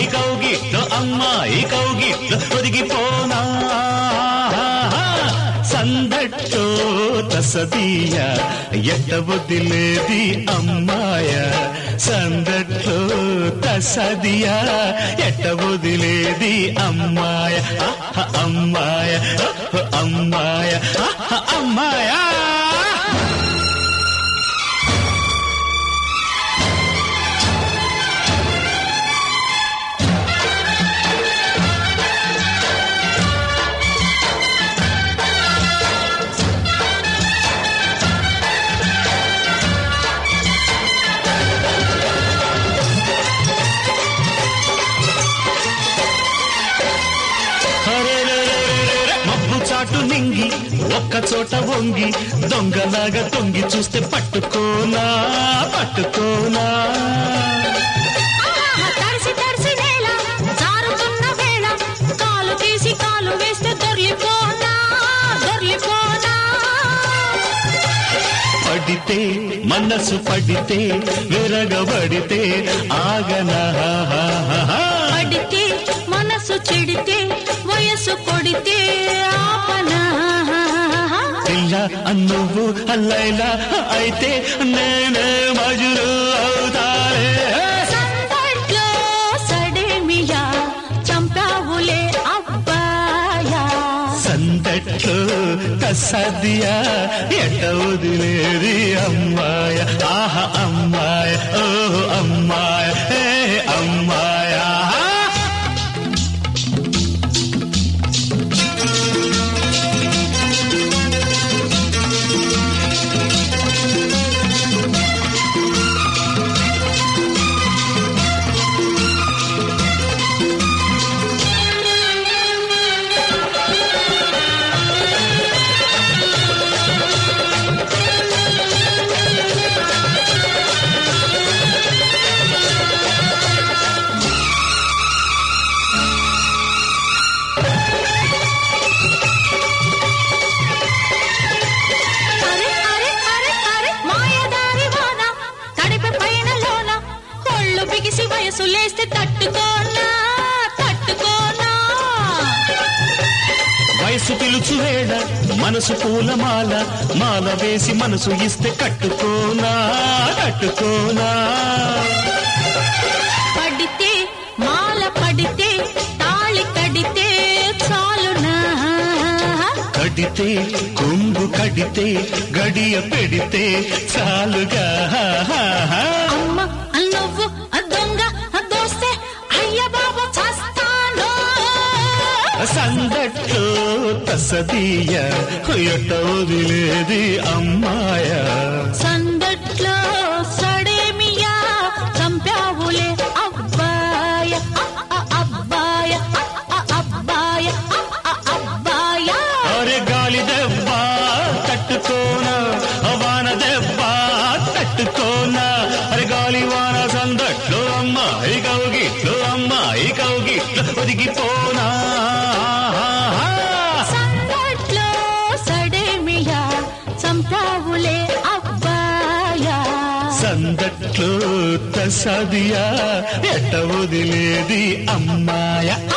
కౌగిట్లో అమ్మాయి కౌగిట్లో ఒదిగిపోనా సందట్టో తసదీయ ఎట్ట వదిలేది అమ్మాయ సందట్లో తసదియ ఎట్ట వదిలేది అమ్మాయ ఆహ్, అమ్మాయ ఆహ్, అమ్మాయ ఆహ్, అమ్మాయ అరెరెరెరెరెరె, మబ్బు చాటు నింగి ఒక్క చోట వంగి దొంగలాగా తొంగి చూస్తే పట్టుకోనా పట్టుకోనా ఆహా, తడిసి తడిసి నేల జారుతున్న వేళ కాలు తీసి కాలు వేస్తే దొర్లిపోనా దొర్లిపోనా పడితే మనసు పడితే విరగబడితే ఆగనా పడితే మనసు చెడితే వయసు కొడితే ఆపనా పిల్ల అన్నువ్వు అల్లైలా అయితే నేనే మజురు అవుతారే సందట్లో సడేమియా చంపావులే అబ్బాయా సందట్లో కసదియా ఎట్ట వదిలేది అమ్మాయ ఆహ అమ్మాయ ఓహో అమ్మాయ ఏ అమ్మాయ అరే అరే అరే అరే మాయదారి వాన తడిపి పైన లోన ఒళ్ళు బిగిసి వయసు లేస్తే తట్టుకోనా తట్టుకోనా వయసు పిలుచు వేళ మనసు పూలమాల మాల వేసి మనసు ఇస్తే కట్టుకోనా కట్టుకోనా పడితే మాల పడితే తాళి కడితే చాలునా కడితే కొంగు కడితే గడియ పెడితే చాలుగా అమ్మ నువ్వు ఆ దొంగ ఆ దోస్తే అయ్య బాబు చస్తాను సందట్లో తసదీయ ఎట్ట వదిలేది అమ్మాయ సందట్లో సడేమియా చంపావులే అబ్బాయ అ, అ, అబ్బాయ అ, అ, అబ్బాయ అ, అ, అబ్బాయ అరే గాలి దెబ్బ తట్టుకోనా వాన దెబ్బ తట్టుకోనా అరే గాలి వాన సందట్లో అమ్మాయి కౌగిట్లో అమ్మాయి కౌగిట్లో ఒదిగిపోనా సందట్లో సడేమియా చంపావులే అబ్బాయ సందట్లో తసదియా ఎట్ట వదిలేది అమ్మాయ